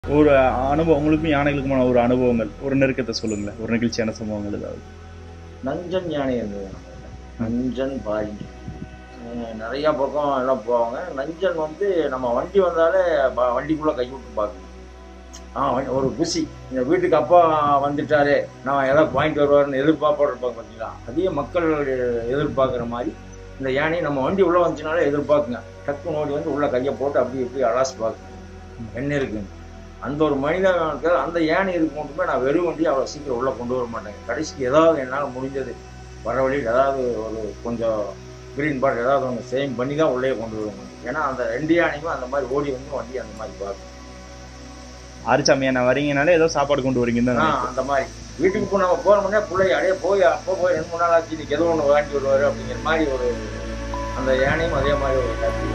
ஒரு அனுபவம் உங்களுக்கும் யானைகளுக்குமான ஒரு அனுபவங்கள் ஒரு நெருக்கத்தை சொல்லுங்களேன் ஒரு நிகழ்ச்சியான சம்பவங்கள் ஏதாவது நஞ்சன் யானை இருந்தது நம்மகிட்ட. நஞ்சன் பாய் அஹ் நிறைய பக்கம் எல்லாம் போவாங்க நஞ்சன் வந்து நம்ம வண்டி வந்தாலே ப- வண்டிக்குள்ள கை விட்டு பார்க்கணும் ஆ வண்டி- ஒரு குஷி இந்த வீட்டுக்கு அப்பா வந்துட்டாரே நான் ஏதாவது பாயிண்ட் வருவாருன்னு எதிர்பார்ப்போடு இருப்பாங்க பார்த்தீங்களா அதே மக்கள் எதிர்பார்க்குற மாதிரி இந்த யானை நம்ம வண்டி உள்ள வந்துச்சுனாலே எதிர்பார்க்குங்க டக்கு நோடி வந்து உள்ள கையை போட்டு அப்படி இப்படி அலாசி பார்க்குங்க என்ன இருக்குன்னு அந்த ஒரு மனிதனுக்கு அந்த யானை இதுக்கு மட்டுமே நான் வெறும் வண்டி அவ்வளோ சீக்கிரம் உள்ளே கொண்டு வர மாட்டேங்க கடைசிக்கு ஏதாவது என்னால் முடிஞ்சது வர வழியில் ஏதாவது ஒரு கொஞ்சம் கிரீன் பார்ட் ஏதாவது ஒன்று சேம் பண்ணி தான் உள்ளே கொண்டு வருவாங்க ஏன்னா அந்த ரெண்டு யானையுமே அந்த மாதிரி ஓடி வந்து வண்டி அந்த மாதிரி பார்க்கும் ஆரிச்சாமியான வரீங்கனாலே ஏதோ சாப்பாடு கொண்டு வரீங்கன்னு தான் ஆ நினைக்கிறேன். அந்த மாதிரி வீட்டுக்கு இப்போ நம்ம போகிறோம்னா பிள்ளைய அடையே போய் அப்போ போய் ரெண்டு மூணு நாள் ஆச்சு இன்னைக்கு ஏதோ ஒன்று வாங்கி வருவார் அப்படிங்கிற மாதிரி ஒரு அந்த யானையும் அதே மாதிரி ஒரு காட்சி